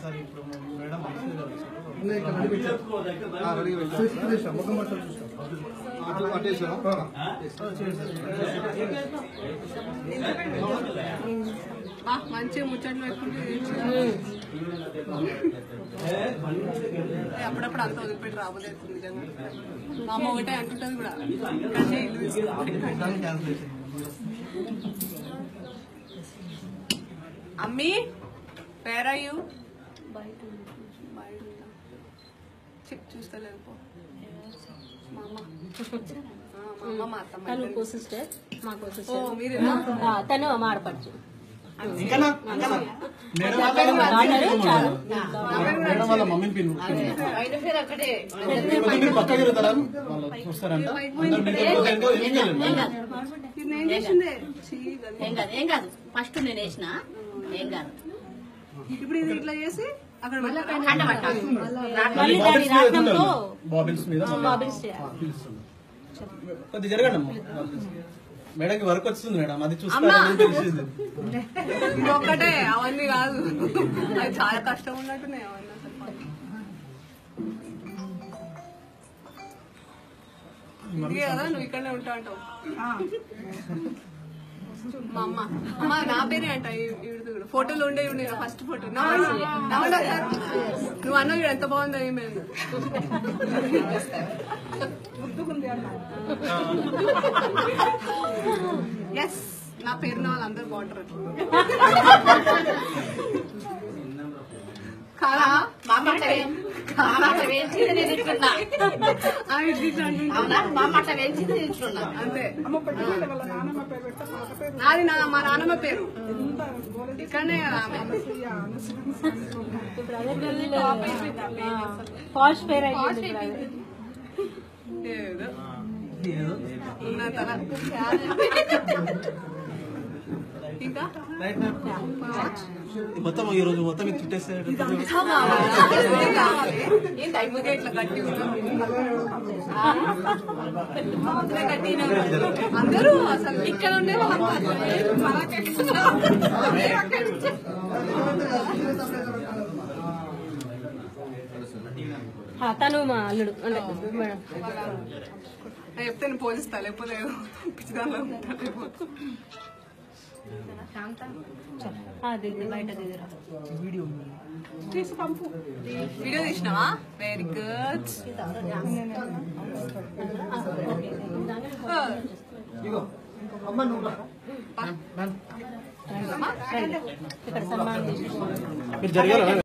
ఒకసారి ఇప్పుడు మేడం మంచిది కదా బా, మంచిగా ముచ్చట్లు పెట్టుకుంటే అప్పుడప్పుడు అంత వదిలిపెట్టి రాబోదే నిజంగా మా అమ్మ ఒకటే అంటుంటది కూడా కానీ ఇల్లు తీసుకుని క్యాన్సిలేషన్ అమ్మీ వేర్ ఆర్ యూ చెక్ చూస్తలేదు పో మా అమ్మ ఆ, మా అమ్మ మా అత్తమ్మ తను కో సిస్టర్ మా కో ఓ సిస్టర్ మీరేనా తను మా ఆడపడుచు ఇంకా మేడం డాటర్ చాలు మేడం వాళ్ళ మమ్మీని పిన్ మీరు పక్క తిరుగుతారా వాళ్ళు చూస్తారంట అందరూ మీతో ఏంటో ఏం చేయలేదు. ఏం కాదు ఇది నేను చేసిందే చీ, గది. ఏం కాదు ఏం కాదు ఫస్ట్ నేను వేసిన ఏం కాదు ఇప్పుడు ఇది ఇట్లా చేసి అక్కడ పెట్టాలా? కండ పట్టాలి మళ్ళీ మళ్ళీ దాని బాబిన్స్ మీద రాట్నంతో పెట్టాలి. బాబిన్స్ మీద బాబిన్స్ చేయాలి. పిలుస్తుంది. కొద్ది జరగండి అమ్మ మేడంకి వర్క్ వస్తుంది మేడం అది అమ్మా. చూస్తారని తెలిసింది ఇది ఒక్కటే అవన్నీ కాదు అది చాలా కష్టం ఉన్నట్టున్నాయి అవన్నీ అసలు ఇదే కదా నువ్వు ఇక్కడనే ఉంటా అంటావు మా అమ్మ అమ్మ నా పేరే అంట ఈ- ఈవిడది కూడా ఫోటోలు ఉండే ఉండే ఫస్ట్ ఫోటో నా నా వల్ల కాదు. నువ్వు అన్నావు ఈవిడ ఎంత బాగుందో ఈమె ఎస్ నా పేరున వాళ్ళందరూ బాగుంటారు కాదా మా మాట వే- మా మాట వేయించింది నేను ఇట్లున్నా ఆ, ఇది ఇట్లా అంటుంది. అవునా మా మాట వేయించింది నేను ఇట్లున్నా అంతే నాది నా మా నాన్నమ్మ పేరు ఇక్కడనే కదా ఆమె ఫాస్ట్ పేర్ అయ్యింది ఏదో ఏదో ఉన్న తల ఇంకా రైట్ మ్యామ్. మొత్తం ఈ రోజు మొత్తం ఇది చుట్టేసేటట్టు ఏం కావాలి ఏంటి అయిపోతే ఇట్లా గట్టి అందరూ అసలు ఇక్కడ ఉండే తను మా అల్లుడు అంటే మేడం నేను చెప్తే నేను పోలిస్తా లేకపోతే పిచ్చిదానిలో ఉంటా లేకపోతే. అది బయట దిగురా తీసి పంపు వీడియో తీసినావా వెరీ గుడ్ ఇగో అమ్మ నువ్వు రా. మ్యామ్. ఇక్కడ సన్మానం చేసి మీరు జరిగారా